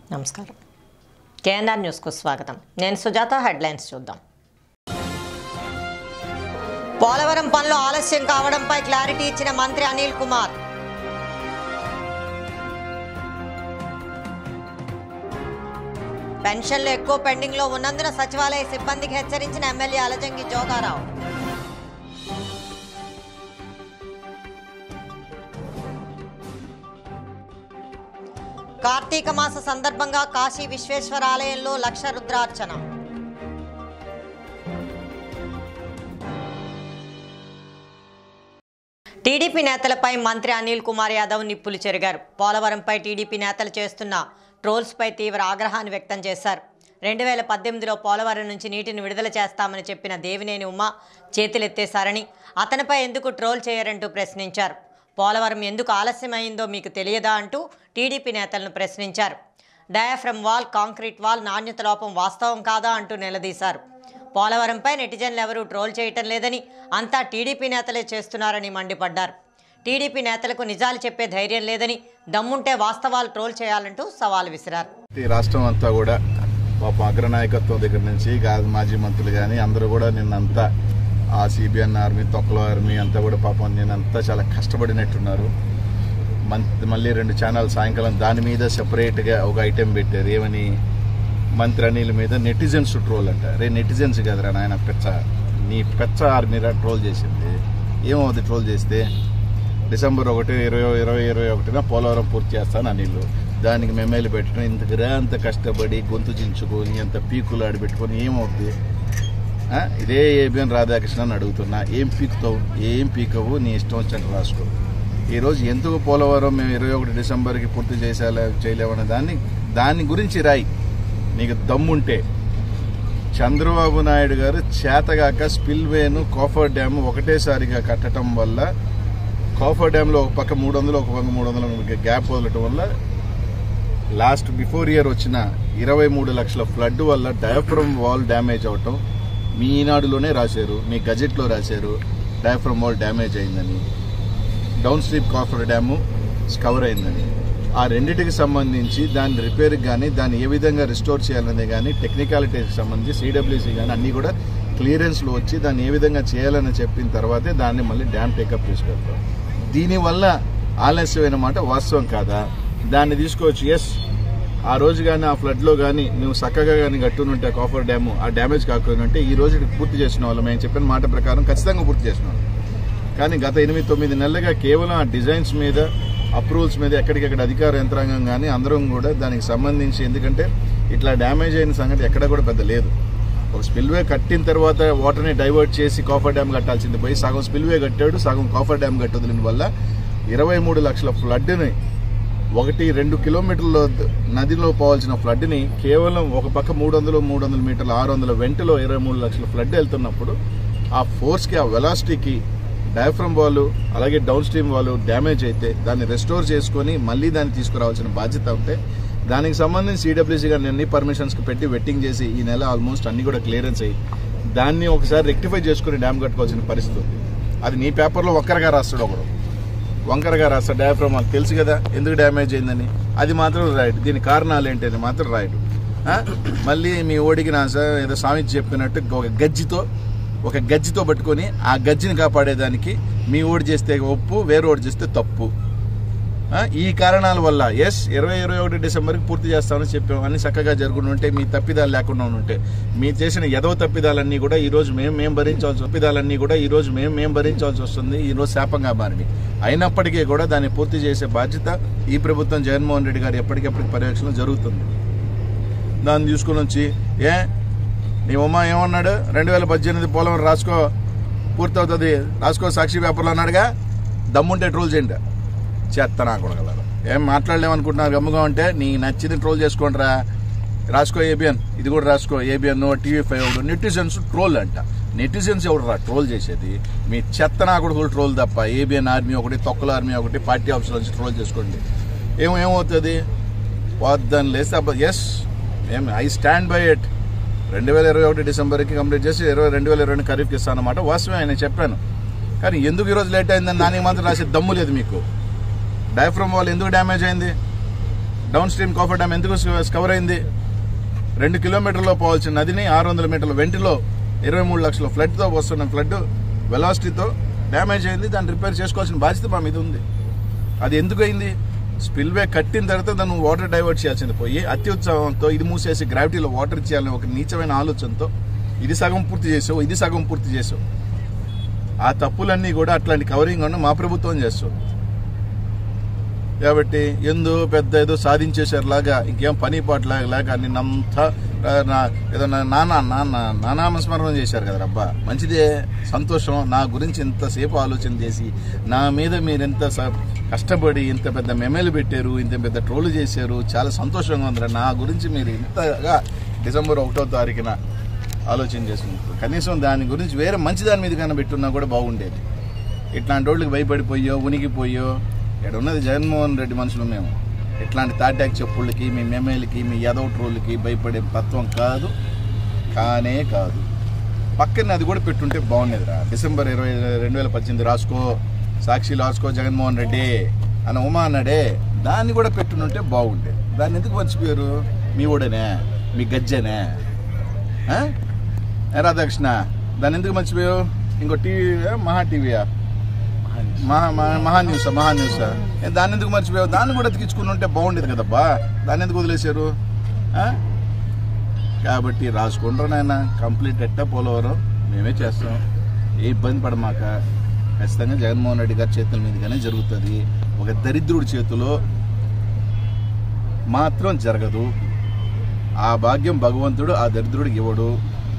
నమస్కారం కేఎన్ఆర్ న్యూస్కు స్వాగతం నేను సుజాత హెడ్లైన్స్ చూద్దాం పోలవరం పనులు ఆలస్యం కావడంపై క్లారిటీ ఇచ్చిన మంత్రి అనిల్ కుమార్ పెన్షన్లు ఎక్కువ పెండింగ్ లో ఉన్నందున సచివాలయ సిబ్బందికి హెచ్చరించిన ఎమ్మెల్యే అలజంగి జోగారావు కార్తీక మాస సందర్భంగా కాశీ విశ్వేశ్వర ఆలయంలో లక్ష రుద్రార్చన టీడీపీ నేతలపై మంత్రి అనిల్ కుమార్ యాదవ్ నిప్పులు చెరిగారు పోలవరంపై టీడీపీ నేతలు చేస్తున్న ట్రోల్స్పై తీవ్ర ఆగ్రహాన్ని వ్యక్తం చేశారు రెండు వేల పద్దెనిమిదిలో పోలవరం నుంచి నీటిని విడుదల చేస్తామని చెప్పిన దేవినేని ఉమ చేతులెత్తేశారని అతనిపై ఎందుకు ట్రోల్ చేయరంటూ ప్రశ్నించారు పోలవరం ఎందుకు ఆలస్యమైందో మీకు తెలియదా అంటూ టీడీపీ నేతలను ప్రశ్నించారు డయాఫ్రమ్ వాల్ కాంక్రీట్ వాల్ నాణ్యత లోపం వాస్తవం కాదా అంటూ నిలదీశారు పోలవరంపై నెటిజన్లు ఎవరూ ట్రోల్ చేయటం లేదని అంతా టీడీపీ నేతలే చేస్తున్నారని మండిపడ్డారు టీడీపీ నేతలకు నిజాలు చెప్పే ధైర్యం లేదని దమ్ముంటే వాస్తవాలు ట్రోల్ చేయాలంటూ సవాల్ విసిరారు ఈ రాష్ట్రం అంతా కూడా పాపం అగ్రనాయకత్వం దగ్గర నుంచి గా- మాజీ మంత్రులు కానీ అందరూ కూడా నిన్నంతా ఆ సిబిఎన్ ఆర్మీ తొక్కలో ఆర్మీ అంతా కూడా పాపం నిన్నంతా చాలా కష్టపడినట్టున్నారు మన్- మళ్ళీ రెండు ఛానల్ సాయంకాలం దాని మీద సెపరేట్గా ఒక ఐటెం పెట్టారు ఏమని మంత్రి అనిల్ మీద నెటిజన్స్ ట్రోల్ అంట రే నెటిజన్స్ కదరా నాయన పెచ్చ నీ పెచ్చ ఆర్మీరా ట్రోల్ చేసింది ఏమవుతుంది ట్రోల్ చేస్తే డిసెంబర్ ఒకటి ఇరవై ఇరవై ఇరవై ఒకటిన పోలవరం పూర్తి చేస్తాను అనిల్ దానికి మెమ్మేలు పెట్టడం ఇంతకురా అంత కష్టపడి గొంతు చించుకొని అంత పీకులు ఆడిపెట్టుకొని ఏమవుతుంది ఆ? ఇదే ఏబిఎన్ రాధాకృష్ణ అని అడుగుతున్నా ఏం పీకుతావు ఏం పీకవు నీ ఇష్టం వచ్చినట్టు రాసుకో ఈరోజు ఎందుకు పోలవరం మేము ఇరవై ఒకటి డిసెంబర్కి పూర్తి చేసేలా చేయలేమనే దాన్ని దాని గురించి రాయి నీకు దమ్ముంటే చంద్రబాబు నాయుడు గారు చేతగాక స్పిల్వేను కోఫర్ డ్యామ్ ఒకటేసారిగా కట్టడం వల్ల కోఫర్ డ్యామ్లో ఒక పక్క మూడు వందలు ఒక పక్క మూడు వందల గ్యాప్ వదలటం వల్ల లాస్ట్ బిఫోర్ ఇయర్ వచ్చిన ఇరవై మూడు లక్షల ఫ్లడ్ వల్ల డయాఫ్రమ్ వాల్ డ్యామేజ్ అవటం మీ ఈనాడులోనే రాశారు మీ గజెట్లో రాశారు డయాఫ్రమ్ వాల్ డ్యామేజ్ అయిందని downstream cofferdam cover అయిందని ఆ రెండిటికి సంబంధించి దాని రిపేర్కి కానీ దాన్ని ఏ విధంగా రిస్టోర్ చేయాలనేది కానీ టెక్నికాలిటీకి సంబంధించి సిడబ్ల్యూసీ కానీ అన్నీ కూడా క్లియరెన్స్లో వచ్చి దాన్ని ఏ విధంగా చేయాలని చెప్పిన తర్వాతే దాన్ని మళ్ళీ డ్యామ్ టేకప్ తీసుకెళ్తాం దీనివల్ల ఆలస్యమైన మాట వాస్తవం కాదా దాన్ని తీసుకోవచ్చు ఎస్ ఆ రోజు కానీ ఆ ఫ్లడ్లో కానీ నువ్వు చక్కగా కానీ కట్టునుంటే కాఫర్ డ్యాము ఆ డ్యామేజ్ కాకుండా ఈ రోజు పూర్తి చేసిన వాళ్ళు మేము చెప్పిన మాట ప్రకారం ఖచ్చితంగా పూర్తి చేసిన వాళ్ళం కానీ గత ఎనిమిది తొమ్మిది నెలలుగా కేవలం ఆ డిజైన్స్ మీద అప్రూవల్స్ మీద ఎక్కడికెక్కడ అధికార యంత్రాంగం కానీ అందరం కూడా దానికి సంబంధించి ఎందుకంటే ఇట్లా డ్యామేజ్ అయిన సంగతి ఎక్కడ కూడా పెద్ద లేదు ఒక స్పిల్వే కట్టిన తర్వాత వాటర్ని డైవర్ట్ చేసి కాఫర్ డ్యామ్ కట్టాల్సింది పోయి సగం స్పిల్వే కట్టాడు సగం కాఫర్ డ్యామ్ కట్టదిన వల్ల ఇరవై మూడు లక్షల ఫ్లడ్ని ఒకటి రెండు కిలోమీటర్ల నదిలో పోవాల్సిన ఫ్లడ్ని కేవలం ఒక పక్క మూడు వందలు మూడు వందల మీటర్ల ఆరు వందల వెంటలో ఇరవై మూడు లక్షల ఫ్లడ్ వెళ్తున్నప్పుడు ఆ ఫోర్స్కి ఆ వెలాసిటీకి డయాఫ్రమ్ వాళ్ళు అలాగే డౌన్ స్ట్రీమ్ వాళ్ళు డ్యామేజ్ అయితే దాన్ని రెస్టోర్ చేసుకొని మళ్ళీ దాన్ని తీసుకురావాల్సిన బాధ్యత ఉంటే దానికి సంబంధించి సిడబ్ల్యూసీ గారిని అన్ని పర్మిషన్స్కి పెట్టి వెట్టింగ్ చేసి ఈ నెల ఆల్మోస్ట్ అన్ని కూడా క్లియరెన్స్ అయ్యి దాన్ని ఒకసారి రెక్టిఫై చేసుకుని డ్యామ్ కట్టుకోవాల్సిన పరిస్థితి ఉంది అది నీ పేపర్లో ఒక్కరిగా రాస్తాడు ఒకడు వంకరగా రాస్తాడు డయాఫ్రమ్ మాకు తెలుసు కదా ఎందుకు డ్యామేజ్ అయిందని అది మాత్రం రైట్ దీని కారణాలు ఏంటి అని మాత్రం రైట్ మళ్ళీ మీ ఓడికి నా సార్ ఏదో స్వామి చెప్పినట్టు ఒక గజ్జితో ఒక గజ్జితో పట్టుకొని ఆ గజ్జిని కాపాడేదానికి మీ ఓడి చేస్తే ఒప్పు వేరే ఓడి చేస్తే తప్పు ఆ, ఈ కారణాల వల్ల ఎస్ ఇరవై ఇరవై ఒకటి డిసెంబర్కి పూర్తి చేస్తామని చెప్పాం అన్ని చక్కగా జరుగుతూ ఉంటే మీ తప్పిదాలు లేకుండా ఉంటే మీ చేసిన ఎదవ తప్పిదాలన్నీ కూడా ఈ రోజు మేము మేము భరించాల్సి తప్పిదాలన్నీ కూడా ఈ రోజు మేము మేము భరించాల్సి వస్తుంది ఈ రోజు శాపంగా మారినాయి అయినప్పటికీ కూడా దాన్ని పూర్తి చేసే బాధ్యత ఈ ప్రభుత్వం జగన్మోహన్ రెడ్డి గారు ఎప్పటికెప్పటికి పర్యవేక్షణ జరుగుతుంది దాన్ని తీసుకుని వచ్చి ఏ నీ ఉమ్మ ఏమన్నాడు రెండు వేల పద్దెనిమిది పోలవరం రాసుకో పూర్తవుతుంది రాసుకో సాక్షి పేపర్లో అన్నాడుగా దమ్ముంటే ట్రోల్ చేయండి చేస్తా నా కొడగలరు ఏం మాట్లాడలేమనుకుంటున్నారు గమ్ముగా ఉంటే నీ నచ్చింది ట్రోల్ చేసుకోండిరా రాసుకో ఏబిఎన్ ఇది కూడా రాసుకో ఏబిఎన్ టీవీ ఫైవ్ ఒకటి నెటిజన్స్ ట్రోల్ అంట నెటిజన్స్ ఎవడు రా ట్రోల్ చేసేది మీ చెత్త నా కొడుకులు ట్రోల్ తప్ప ఏబిఎన్ ఆర్మీ ఒకటి తొక్కల ఆర్మీ ఒకటి పార్టీ ఆఫీసులో నుంచి ట్రోల్ చేసుకోండి ఏం ఏమవుతుంది వద్దని లేస్తే ఎస్ ఏం ఐ స్టాండ్ బై ఇట్ రెండు వేల ఇరవై ఒకటి డిసెంబర్కి కంప్లీట్ చేసి ఇరవై రెండు వేల ఇరవై ఖరీఫ్కి ఇస్తానమాట వాస్తవమే ఆయన చెప్పాను కానీ ఎందుకు ఈరోజు లేట్ అయిందని దానికి మాత్రం రాసే దమ్ము లేదు మీకు డయాఫ్రమ్ వాల్ ఎందుకు డ్యామేజ్ అయింది డౌన్ స్ట్రీమ్ కాఫర్ డ్యామ్ ఎందుకు కవర్ అయింది రెండు కిలోమీటర్లో పోవాల్సిన నదిని ఆరు వందల మీటర్ల వెంటిలో ఇరవై మూడు లక్షల ఫ్లడ్తో వస్తున్న ఫ్లడ్ వెలాసిటీతో డ్యామేజ్ అయింది దాన్ని రిపేర్ చేసుకోవాల్సిన బాధ్యత మా మీద ఉంది అది ఎందుకు అయింది స్పిల్వే కట్టిన తర్వాత దాన్ని వాటర్ డైవర్ట్ చేయాల్సింది పోయి అతి ఉత్సాహంతో ఇది మూసేసి గ్రావిటీలో వాటర్ ఇచ్చేయాలని ఒక నీచమైన ఆలోచనతో ఇది సగం పూర్తి చేసావు ఇది సగం పూర్తి చేసావు ఆ తప్పులన్నీ కూడా అట్లాంటి కవరింగ్ ఉన్న మా ప్రభుత్వం చేస్తుంది కాబట్టి ఎందు పెద్ద ఏదో సాధించేసారులాగా ఇంకేం పని పాట లేక నిన్నంతా ఆ, నా- ఏదో నా- నాన్న నాన్న నానామస్మరణ చేశారు కదా అబ్బా మంచిదే సంతోషం నా గురించి ఇంతసేపు ఆలోచన చేసి నా మీద మీరు ఎంత స- కష్టపడి ఇంత పెద్ద మెమేలు పెట్టారు ఇంత పెద్ద ట్రోల్ చేశారు చాలా సంతోషంగా ఉందిరా నా గురించి మీరు ఇంతగా డిసెంబర్ ఒకటో తారీఖున ఆలోచన చేస్తున్నారు కనీసం దాని గురించి వేరే మంచి దాని మీద కన్నా పెట్టున్నా కూడా బాగుండేది ఇట్లాంటి వాళ్ళకి భయపడిపోయో ఉనికిపోయో ఇక్కడ ఉన్నది జగన్మోహన్ రెడ్డి మనుషులు మేము ఇట్లాంటి తాటాక్ చెప్పులకి మీ మెమేలకి మీ యాదవ్ ట్రోళ్ళకి భయపడే తత్వం కాదు కానే కాదు పక్కన అది కూడా పెట్టుంటే బాగుండేదిరా డిసెంబర్ ఇరవై రెండు వేల పద్దెనిమిది రాసుకో సాక్షి రాసుకో జగన్మోహన్ రెడ్డి అని ఉమా అన్నాడే దాన్ని కూడా పెట్టుంటే బాగుండేది దాన్ని ఎందుకు మర్చిపోయారు మీ ఊడనే మీ గజ్జనే ఆ? ఏ రాధాకృష్ణ దాన్ని ఎందుకు మర్చిపోయావు ఇంకో టీవీ మహా టీవీయా మహా మహా- మహా న్యూస్ మహా న్యూస్ ఏ, దాన్ని ఎందుకు మర్చిపోయావు దాన్ని కూడా ఎతికించుకుని ఉంటే బాగుండేది కదబ్బా దాన్ని ఎందుకు వదిలేశారు ఆ? కాబట్టి రాసుకుంటారు నాయన కంప్లీట్ ఎట్టా పోలవరం మేమే చేస్తాం ఏ ఇబ్బంది పడమాక ఖచ్చితంగా జగన్మోహన్ రెడ్డి గారి చేతుల మీదుగానే జరుగుతుంది ఒక దరిద్రుడి చేతిలో మాత్రం జరగదు ఆ భాగ్యం భగవంతుడు ఆ దరిద్రుడికి ఇవ్వడు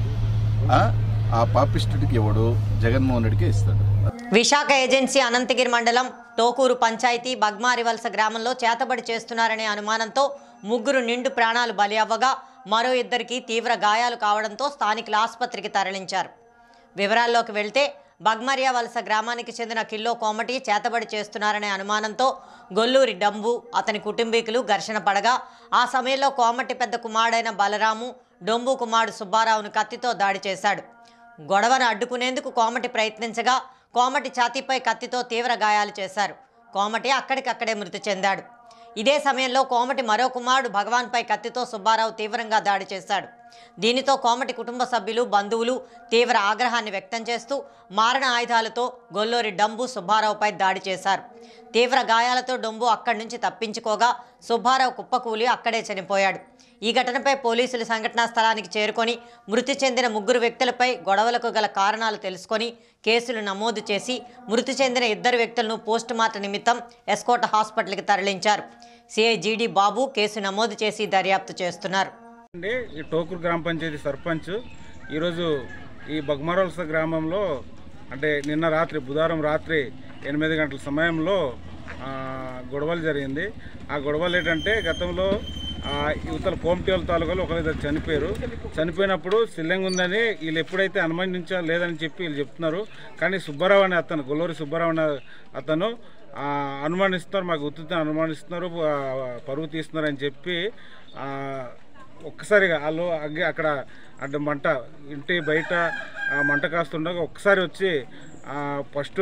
ఆ? ఆ పాపిష్టుడికి ఇవ్వడు జగన్మోహన్ రెడ్డికే ఇస్తాడు విశాఖ ఏజెన్సీ అనంతగిరి మండలం టోకూరు పంచాయతీ బగ్మారివలస గ్రామంలో చేతబడి చేస్తున్నారనే అనుమానంతో ముగ్గురు నిండు ప్రాణాలు బలి అవ్వగా మరో ఇద్దరికి తీవ్ర గాయాలు కావడంతో స్థానికుల ఆసుపత్రికి తరలించారు వివరాల్లోకి వెళ్తే బగ్మరియా వలస గ్రామానికి చెందిన కిల్లో కోమటి చేతబడి చేస్తున్నారనే అనుమానంతో గొల్లూరి డంబు అతని కుటుంబీకులు ఘర్షణ పడగా ఆ సమయంలో కోమటి పెద్ద కుమారుడైన బలరాము డొంబు కుమారుడు సుబ్బారావును కత్తితో దాడి చేశాడు గొడవను అడ్డుకునేందుకు కోమటి ప్రయత్నించగా కోమటి ఛాతీపై కత్తితో తీవ్ర గాయాలు చేశారు కోమటి అక్కడికక్కడే మృతి చెందాడు ఇదే సమయంలో కోమటి మరో కుమారుడు భగవాన్పై కత్తితో సుబ్బారావు తీవ్రంగా దాడి చేశాడు దీనితో కోమటి కుటుంబ సభ్యులు బంధువులు తీవ్ర ఆగ్రహాన్ని వ్యక్తం చేస్తూ మారణ ఆయుధాలతో గొల్లూరి డంబు సుబ్బారావుపై దాడి చేశారు తీవ్ర గాయాలతో డొంబు అక్కడి నుంచి తప్పించుకోగా సుబ్బారావు కుప్పకూలి అక్కడే చనిపోయాడు ఈ ఘటనపై పోలీసులు సంఘటనా స్థలానికి చేరుకొని మృతి చెందిన ముగ్గురు వ్యక్తులపై గొడవలకు గల కారణాలు తెలుసుకొని కేసులు నమోదు చేసి మృతి చెందిన ఇద్దరు వ్యక్తులను పోస్టుమార్టం నిమిత్తం ఎస్కోట హాస్పిటల్కి తరలించారు సిఐ జీడి బాబు కేసు నమోదు చేసి దర్యాప్తు చేస్తున్నారు అండి ఈ టోకూరు గ్రామ పంచాయతీ సర్పంచ్ ఈరోజు ఈ బగ్మరవలస గ్రామంలో అంటే నిన్న రాత్రి బుధవారం రాత్రి ఎనిమిది గంటల సమయంలో ఆ, గొడవలు జరిగింది ఆ గొడవలు ఏంటంటే గతంలో ఆ, యువతల కోమటివల తాలూకాలో ఒకరిద్దరు చనిపోయారు చనిపోయినప్పుడు సిల్లంగ్ ఉందని వీళ్ళు ఎప్పుడైతే అనుమానించా లేదని చెప్పి వీళ్ళు చెప్తున్నారు కానీ సుబ్బారావు అనే అతను గొల్లూరి సుబ్బారావు అనే అతను ఆ, అనుమానిస్తున్నారు మాకు ఉత్తుత అనుమానిస్తున్నారు ఆ, పరువు తీస్తున్నారు అని చెప్పి ఆ, ఒక్కసారిగా వాళ్ళు అగ్గి అక్కడ అడ్డ మంట ఇంటి బయట ఆ మంట కాస్తుండగా ఒక్కసారి వచ్చి ఫస్ట్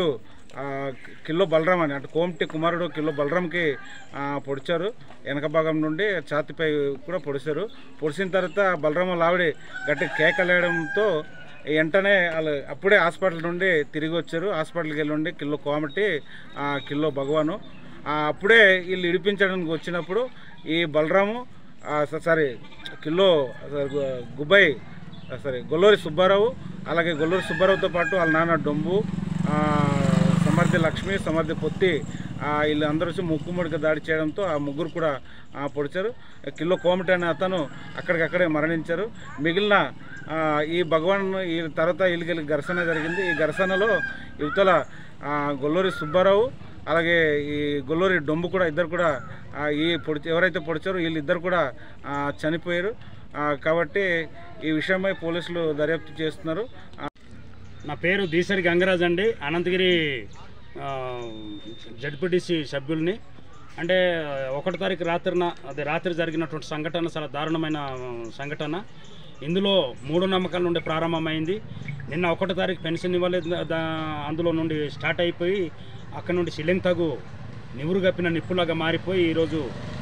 కిలో బలరాం అని అంటే కోమటి కుమారుడు కిలో బలరాంకి ఆ, పొడిచారు వెనక భాగం నుండి ఛాతిపై కూడా పొడిచారు పొడిచిన తర్వాత బలరాం లావిడి గట్టి కేకలేయడంతో వెంటనే వాళ్ళు అప్పుడే హాస్పిటల్ నుండి తిరిగి వచ్చారు హాస్పిటల్కి వెళ్ళి ఉండి కిలో కోమటి ఆ, కిలో భగవాను ఆ, అప్పుడే వీళ్ళు ఇడిపించడానికి వచ్చినప్పుడు ఈ బలరాము ఆ, స- సారీ కిలో సారీ, గు- గుబ్బై ఆ, సారీ గొల్లూరి సుబ్బారావు అలాగే గొల్లూరి సుబ్బారావుతో పాటు వాళ్ళ నాన్న డొంబు ఆ, సమర్థి లక్ష్మి సమర్థి పొత్తి ఆ, వీళ్ళు అందరూ వచ్చి ముక్కుముడికి దాడి చేయడంతో ఆ ముగ్గురు కూడా ఆ, పొడిచారు కిలో కోమటి అనే అతను అక్కడికక్కడే మరణించారు మిగిలిన ఆ, ఈ భగవాన్ ఈ తర్వాత వీళ్ళకి ఘర్షణ జరిగింది ఈ ఘర్షణలో యువతల ఆ, గొల్లూరి సుబ్బారావు అలాగే ఈ గొల్లూరి డొంబు కూడా ఇద్దరు కూడా ఆ, ఈ పొడి ఎవరైతే పొడిచారో వీళ్ళిద్దరు కూడా ఆ, చనిపోయారు ఆ, కాబట్టి ఈ విషయమై పోలీసులు దర్యాప్తు చేస్తున్నారు ఆ, నా పేరు దీసరి గంగరాజ్ అండి అనంతగిరి జడ్పీటీసీ సభ్యుల్ని అంటే ఒకటి తారీఖు రాత్రిన అది రాత్రి జరిగినటువంటి సంఘటన చాలా దారుణమైన ఆ, సంఘటన ఇందులో మూడు నమ్మకాల నుండి ప్రారంభమైంది నిన్న ఒకటో తారీఖు పెన్షన్ ఇవ్వలేదు దా- అందులో నుండి స్టార్ట్ అయిపోయి అక్కడ నుండి సిలింగ్ తగు నివురు కప్పిన నిప్పులాగా మారిపోయి ఈరోజు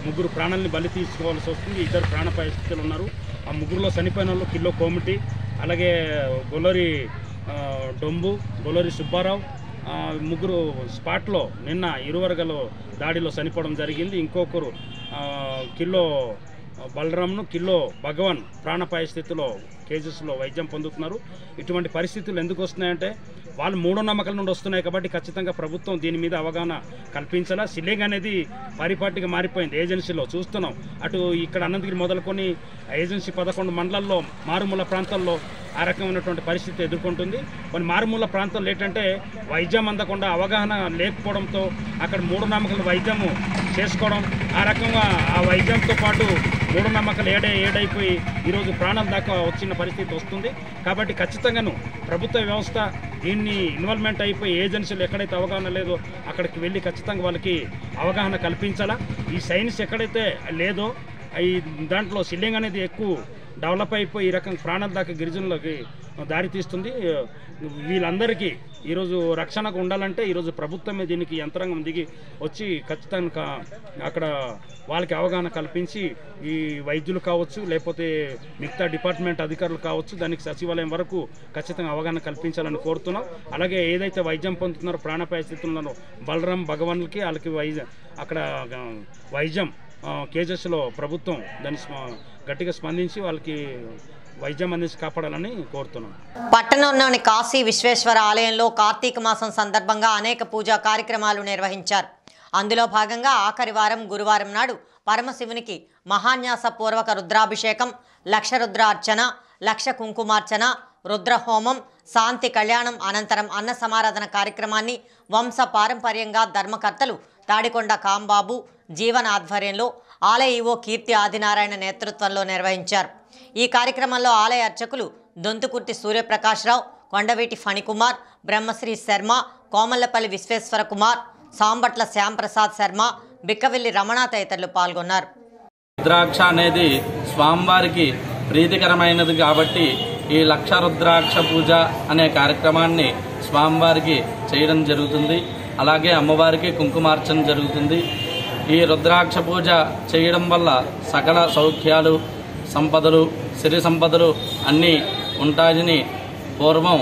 ముగ్గురు ప్రాణాలని బలి తీసుకోవాల్సి వస్తుంది ఇద్దరు ప్రాణాపాయ స్థితిలో ఉన్నారు ఆ ముగ్గురులో చనిపోయిన వాళ్ళు కిల్లో కోమిటి అలాగే గొల్లరి ఆ, డొంబు గొల్లరి సుబ్బారావు ఆ, ముగ్గురు స్పాట్లో నిన్న ఇరువరగలో దాడిలో చనిపోవడం జరిగింది ఇంకొకరు ఆ, కిల్లో బలరాంను కిల్లో భగవాన్ ప్రాణపాయ స్థితిలో కేజెస్లో వైద్యం పొందుతున్నారు ఇటువంటి పరిస్థితులు ఎందుకు వస్తున్నాయంటే వాళ్ళు మూఢనమ్మకాల నుండి వస్తున్నాయి కాబట్టి ఖచ్చితంగా ప్రభుత్వం దీని మీద అవగాహన కల్పించాలా సిల్లింగ్ అనేది పరిపాటిగా మారిపోయింది ఏజెన్సీలో చూస్తున్నాం అటు ఇక్కడ అనంతగిరి మొదలుకొని ఏజెన్సీ పదకొండు మండలాల్లో మారుమూల ప్రాంతాల్లో ఆ రకమైనటువంటి పరిస్థితి ఎదుర్కొంటుంది కొన్ని మారుమూల ప్రాంతాల్లో ఏంటంటే వైద్యం అందకుండా అవగాహన లేకపోవడంతో అక్కడ మూఢనమ్మకాల వైద్యము చేసుకోవడం ఆ రకంగా ఆ వైద్యంతో పాటు మూఢనమ్మకాలు ఏడే ఏడైపోయి ఈరోజు ప్రాణాల దాకా వచ్చిన పరిస్థితి వస్తుంది కాబట్టి ఖచ్చితంగాను ప్రభుత్వ వ్యవస్థ దీన్ని ఇన్వాల్వ్మెంట్ అయిపోయి ఏజెన్సీలు ఎక్కడైతే అవగాహన లేదో అక్కడికి వెళ్ళి ఖచ్చితంగా వాళ్ళకి అవగాహన కల్పించాలా ఈ సైన్స్ ఎక్కడైతే లేదో ఈ దాంట్లో సిల్లింగ్ అనేది ఎక్కువ డెవలప్ అయిపోయి ఈ రకం ప్రాణాల దాకా గిరిజనులకి దారి తీస్తుంది వీళ్ళందరికీ ఈరోజు రక్షణకు ఉండాలంటే ఈరోజు ప్రభుత్వమే దీనికి యంత్రాంగం దిగి వచ్చి ఖచ్చితంగా కా- అక్కడ వాళ్ళకి అవగాహన కల్పించి ఈ వైద్యులు కావచ్చు లేకపోతే మిగతా డిపార్ట్మెంట్ అధికారులు కావచ్చు దానికి సచివాలయం వరకు ఖచ్చితంగా అవగాహన కల్పించాలని కోరుతున్నాం అలాగే ఏదైతే వైద్యం పొందుతున్నారో ప్రాణాపాయ స్థితిలో ఉన్నారో బలరాం భగవాన్లకి వాళ్ళకి వైద్య అక్కడ ఆ, వైద్యం కేజెస్లో ప్రభుత్వం దాన్ని స్మ- గట్టిగా స్పందించి వాళ్ళకి వైద్యం అందించి కాపాడాలని కోరుతున్నాం పట్టణంలోని కాశీ విశ్వేశ్వర ఆలయంలో కార్తీక మాసం సందర్భంగా అనేక పూజా కార్యక్రమాలు నిర్వహించారు అందులో భాగంగా ఆఖరి వారం గురువారం నాడు పరమశివునికి మహాన్యాస పూర్వక రుద్రాభిషేకం లక్ష రుద్రార్చన లక్ష కుంకుమార్చన రుద్రహోమం శాంతి కళ్యాణం అనంతరం అన్న సమారాధన కార్యక్రమాన్ని వంశ పారంపర్యంగా ధర్మకర్తలు తాడికొండ కాంబాబు జీవన ఆధ్వర్యంలో ఆలయ ఈవో కీర్తి ఆదినారాయణ నేతృత్వంలో నిర్వహించారు ఈ కార్యక్రమంలో ఆలయ అర్చకులు దొంతుకుర్తి సూర్యప్రకాశ్రావు కొండవీటి ఫణికుమార్ బ్రహ్మశ్రీ శర్మ కోమల్లపల్లి విశ్వేశ్వర కుమార్ సాంబట్ల శ్యాంప్రసాద్ శర్మ బిక్కవెల్లి రమణ తదితరులు పాల్గొన్నారు రుద్రాక్ష అనేది స్వామివారికి ప్రీతికరమైనది కాబట్టి ఈ లక్ష రుద్రాక్ష పూజ అనే కార్యక్రమాన్ని స్వామివారికి చేయడం జరుగుతుంది అలాగే అమ్మవారికి కుంకుమార్చన జరుగుతుంది ఈ రుద్రాక్ష పూజ చేయడం వల్ల సకల సౌఖ్యాలు సంపదలు సిరి సంపదలు అన్నీ ఉంటాయని పూర్వం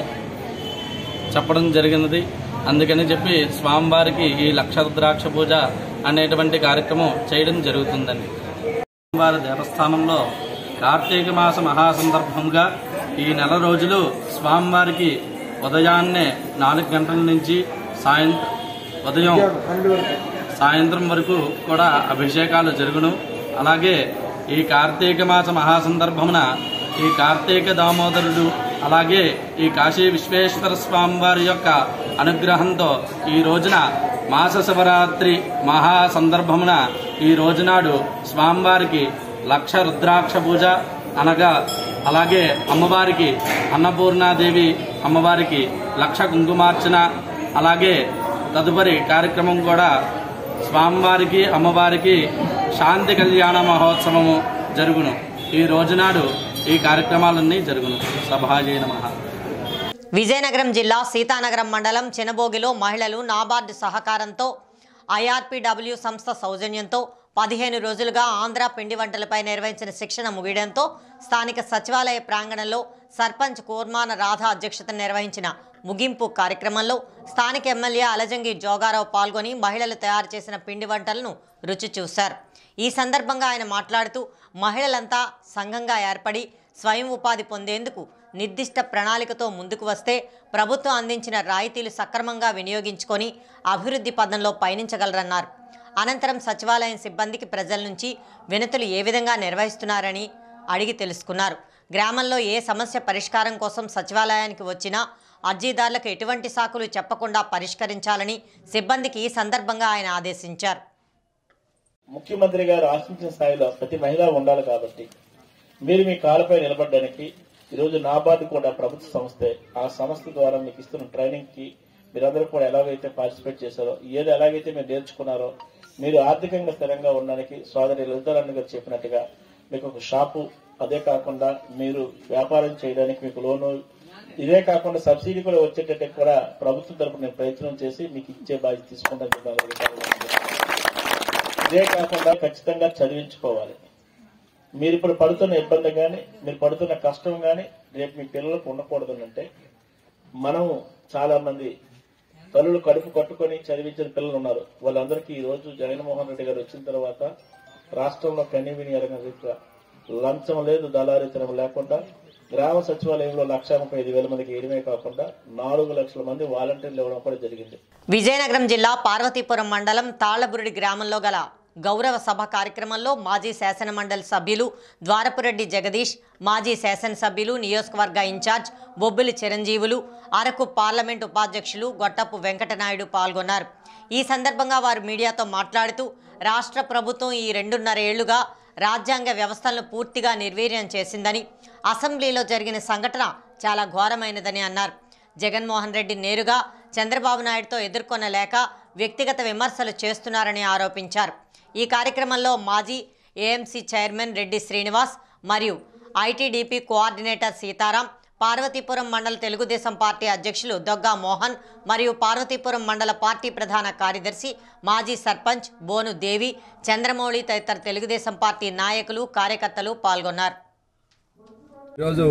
చెప్పడం జరిగినది అందుకని చెప్పి స్వామివారికి ఈ లక్ష రుద్రాక్ష పూజ అనేటువంటి కార్యక్రమం చేయడం జరుగుతుందండి స్వామివారి దేవస్థానంలో కార్తీక మాస మహాసందర్భంగా ఈ నెల రోజులు స్వామివారికి ఉదయాన్నే నాలుగు గంటల నుంచి సాయంత్రం ఉదయం సాయంత్రం వరకు కూడా అభిషేకాలు జరుగును అలాగే ఈ కార్తీక మాస మహాసందర్భమున ఈ కార్తీక దామోదరుడు అలాగే ఈ కాశీ విశ్వేశ్వర స్వామి వారి యొక్క అనుగ్రహంతో ఈ రోజున మాస శివరాత్రి మహా సందర్భమున ఈ రోజునాడు స్వామివారికి లక్ష రుద్రాక్ష పూజ అనగా అలాగే అమ్మవారికి అన్నపూర్ణాదేవి అమ్మవారికి లక్ష కుంకుమార్చన అలాగే తదుపరి కార్యక్రమం కూడా స్వామివారికి అమ్మవారికి శాంతి కళ్యాణ మహోత్సవము జరుగును ఈ రోజునాడు ఈ కార్యక్రమాలన్నీ జరుగును సభాజయ నమః విజయనగరం జిల్లా సీతానగరం మండలం చినబోగిలో మహిళలు నాబార్డు సహకారంతో ఐఆర్పీడబ్ల్యూ సంస్థ సౌజన్యంతో పదిహేను రోజులుగా ఆంధ్ర పిండి వంటలపై నిర్వహించిన శిక్షణ ముగియడంతో స్థానిక సచివాలయ ప్రాంగణంలో సర్పంచ్ కూర్మాన రాధ అధ్యక్షతన నిర్వహించిన ముగింపు కార్యక్రమంలో స్థానిక ఎమ్మెల్యే అలజంగి జోగారావు పాల్గొని మహిళలు తయారు చేసిన పిండి వంటలను రుచి చూశారు ఈ సందర్భంగా ఆయన మాట్లాడుతూ మహిళలంతా సంఘంగా ఏర్పడి స్వయం ఉపాధి పొందేందుకు నిర్దిష్ట ప్రణాళికతో ముందుకు వస్తే ప్రభుత్వం అందించిన రాయితీలు సక్రమంగా వినియోగించుకొని అభివృద్ధి పదంలో పయనించగలరన్నారు అనంతరం సచివాలయం సిబ్బందికి ప్రజల నుంచి వినతులు ఏ విధంగా నిర్వహిస్తున్నారని అడిగి తెలుసుకున్నారు గ్రామంలో ఏ సమస్య పరిష్కారం కోసం సచివాలయానికి వచ్చినా అర్జీదారులకు ఎటువంటి సాకులు చెప్పకుండా పరిష్కరించాలని సిబ్బందికి ఈ సందర్భంగా ఆయన ఆదేశించారు ముఖ్యమంత్రి గారు ఆశించిన స్థాయిలో ప్రతి మహిళ ఉండాలి కాబట్టి మీరు మీ కాళ్ళపై నిలబడడానికి ఈరోజు నాబార్డు కూడా ప్రభుత్వ సంస్థే ఆ సంస్థ ద్వారా మీకు ఇస్తున్న ట్రైనింగ్ కి మీరందరూ కూడా ఎలాగైతే పార్టిసిపేట్ చేశారో ఏది ఎలాగైతే మీరు నేర్చుకున్నారో మీరు ఆర్థికంగా స్థిరంగా ఉండడానికి సోదరి లలితారాణి గారు చెప్పినట్టుగా మీకు ఒక షాపు అదే కాకుండా మీరు వ్యాపారం చేయడానికి మీకు లోను ఇదే కాకుండా సబ్సిడీ కూడా వచ్చేటట్టు కూడా ప్రభుత్వం తరపున నేను ప్రయత్నం చేసి మీకు ఇచ్చే బాధ్యత తీసుకుంటాను చెప్పాను. ఇదే కాకుండా ఖచ్చితంగా చదివించుకోవాలి మీరు ఇప్పుడు పడుతున్న ఇబ్బంది కానీ మీరు పడుతున్న కష్టం కానీ రేపు మీ పిల్లలకు ఉండకూడదు అంటే మనం చాలా మంది తల్లులు కడుపు కట్టుకొని చదివించిన పిల్లలు ఉన్నారు వాళ్ళందరికీ ఈ రోజు జగన్మోహన్ రెడ్డి గారు వచ్చిన తర్వాత రాష్ట్రంలో కనీవిని ఎరగిన రీతిగా లంచం లేదు దళారితనం లేకుండా గ్రామ సచివాలయంలో లక్ష ముప్పై ఐదు వేల మందికి ఏడమే కాకుండా నాలుగు లక్షల మంది వాలంటీర్లు ఇవ్వడం కూడా జరిగింది విజయనగరం జిల్లా పార్వతీపురం మండలం తాళ్లబురుడి గ్రామంలో గల గౌరవ సభ కార్యక్రమంలో మాజీ శాసనమండలి సభ్యులు ద్వారపురెడ్డి జగదీష్ మాజీ శాసనసభ్యులు నియోజకవర్గ ఇన్ఛార్జ్ బొబ్బిలి చిరంజీవులు అరకు పార్లమెంట్ ఉపాధ్యక్షులు గొట్టపు వెంకటనాయుడు పాల్గొన్నారు ఈ సందర్భంగా వారు మీడియాతో మాట్లాడుతూ రాష్ట్ర ప్రభుత్వం ఈ రెండున్నర ఏళ్లుగా రాజ్యాంగ వ్యవస్థలను పూర్తిగా నిర్వీర్యం చేసిందని అసెంబ్లీలో జరిగిన సంఘటన చాలా ఘోరమైనదని అన్నారు జగన్మోహన్ రెడ్డి నేరుగా చంద్రబాబు నాయుడుతో ఎదుర్కొనలేక వ్యక్తిగత విమర్శలు చేస్తున్నారని ఆరోపించారు ఈ కార్యక్రమంలో మాజీ ఏఎంసీ చైర్మన్ రెడ్డి శ్రీనివాస్ మరియు ఐటీడీపీ కోఆర్డినేటర్ సీతారాం పార్వతీపురం మండల తెలుగుదేశం పార్టీ అధ్యక్షులు దొగ్గా మోహన్ మరియు పార్వతీపురం మండల పార్టీ ప్రధాన కార్యదర్శి మాజీ సర్పంచ్ బోను దేవి చంద్రమౌళి తదితర తెలుగుదేశం పార్టీ నాయకులు కార్యకర్తలు పాల్గొన్నారు ఈరోజు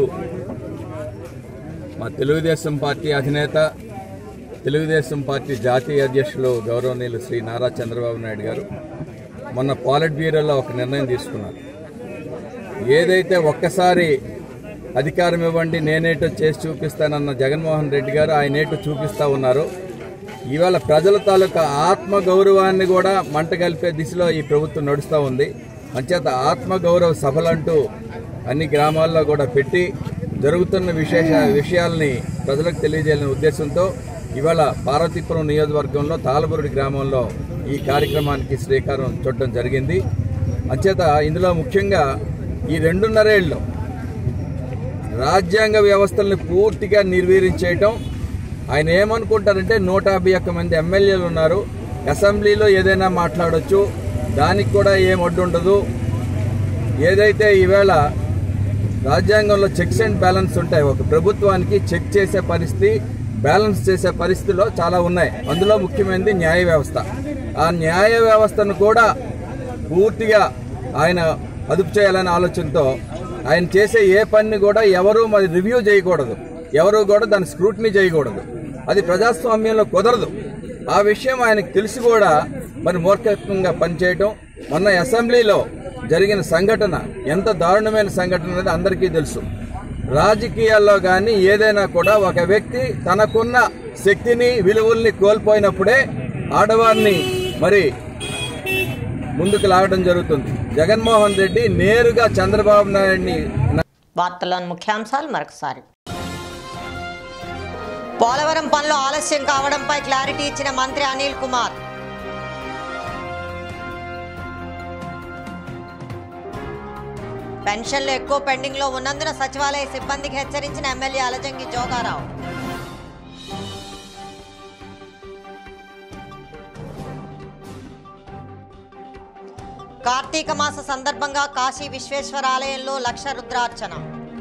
మా తెలుగుదేశం పార్టీ అధినేత తెలుగుదేశం పార్టీ జాతీయ అధ్యక్షులు గౌరవనీయులు శ్రీ నారా చంద్రబాబు నాయుడు గారు మొన్న పాలిట్ బ్యూరోలో ఒక నిర్ణయం తీసుకున్నారు ఏదైతే ఒక్కసారి అధికారం ఇవ్వండి నేనేటో చేసి చూపిస్తానన్న జగన్మోహన్ రెడ్డి గారు ఆయన ఏటో చూపిస్తా ఉన్నారు ఇవాళ ప్రజల తాలూకా ఆత్మ గౌరవాన్ని కూడా మంట కలిపే దిశలో ఈ ప్రభుత్వం నడుస్తూ ఉంది అంచేత ఆత్మ గౌరవ సభలంటూ అన్ని గ్రామాల్లో కూడా పెట్టి జరుగుతున్న విశేష విషయాల్ని ప్రజలకు తెలియజేయాలనే ఉద్దేశంతో ఇవాళ పార్వతీపురం నియోజకవర్గంలో తాళబురుడి గ్రామంలో ఈ కార్యక్రమానికి శ్రీకారం చుట్టడం జరిగింది అంచేత ఇందులో ముఖ్యంగా ఈ రెండున్నరేళ్ళు రాజ్యాంగ వ్యవస్థల్ని పూర్తిగా నిర్వీర్యం చేయటం ఆయన ఏమనుకుంటారంటే నూట యాభై ఒక్క మంది ఎమ్మెల్యేలు ఉన్నారు అసెంబ్లీలో ఏదైనా మాట్లాడొచ్చు దానికి కూడా ఏం అడ్డు ఉండదు ఏదైతే ఈవేళ రాజ్యాంగంలో చెక్స్ అండ్ బ్యాలెన్స్ ఉంటాయి ఒక ప్రభుత్వానికి చెక్ చేసే పరిస్థితి బ్యాలెన్స్ చేసే పరిస్థితిలో చాలా ఉన్నాయి అందులో ముఖ్యమైనది న్యాయ వ్యవస్థ ఆ న్యాయ వ్యవస్థను కూడా పూర్తిగా ఆయన అదుపు చేయాలనే ఆలోచనతో ఆయన చేసే ఏ పనిని కూడా ఎవరు మరి రివ్యూ చేయకూడదు ఎవరు కూడా దాన్ని స్క్రూటినీ చేయకూడదు అది ప్రజాస్వామ్యంలో కుదరదు ఆ విషయం ఆయనకు తెలిసి కూడా మరి మూర్ఖత్వంగా పనిచేయటం మొన్న అసెంబ్లీలో జరిగిన సంఘటన ఎంత దారుణమైన సంఘటన అనేది అందరికీ తెలుసు రాజకీయాల్లో కానీ ఏదైనా కూడా ఒక వ్యక్తి తనకున్న శక్తిని విలువల్ని కోల్పోయినప్పుడే ఆడవారిని మరి ముందుకు లాగడం జరుగుతుంది జగన్మోహన్ రెడ్డి నేరుగా చంద్రబాబు నాయుడిని వార్తల్లోని ముఖ్యాంశాలు మరొకసారి పోలవరం పనులు ఆలస్యం కావడంపై క్లారిటీ ఇచ్చిన మంత్రి అనిల్ కుమార్ పెన్షన్లు ఎక్కువ పెండింగ్ లో ఉన్నందున సచివాలయ సిబ్బందికి హెచ్చరించిన ఎమ్మెల్యే అలజంగి జోగారావు కార్తీక మాస సందర్భంగా కాశీ విశ్వేశ్వర ఆలయంలో లక్ష రుద్రార్చన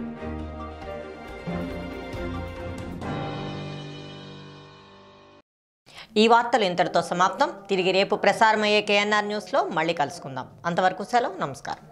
ఈ వార్తలు ఇంతటితో సమాప్తం తిరిగి రేపు ప్రసారమయ్యే కేఎన్ఆర్ న్యూస్లో మళ్ళీ కలుసుకుందాం అంతవరకు సెలవు నమస్కారం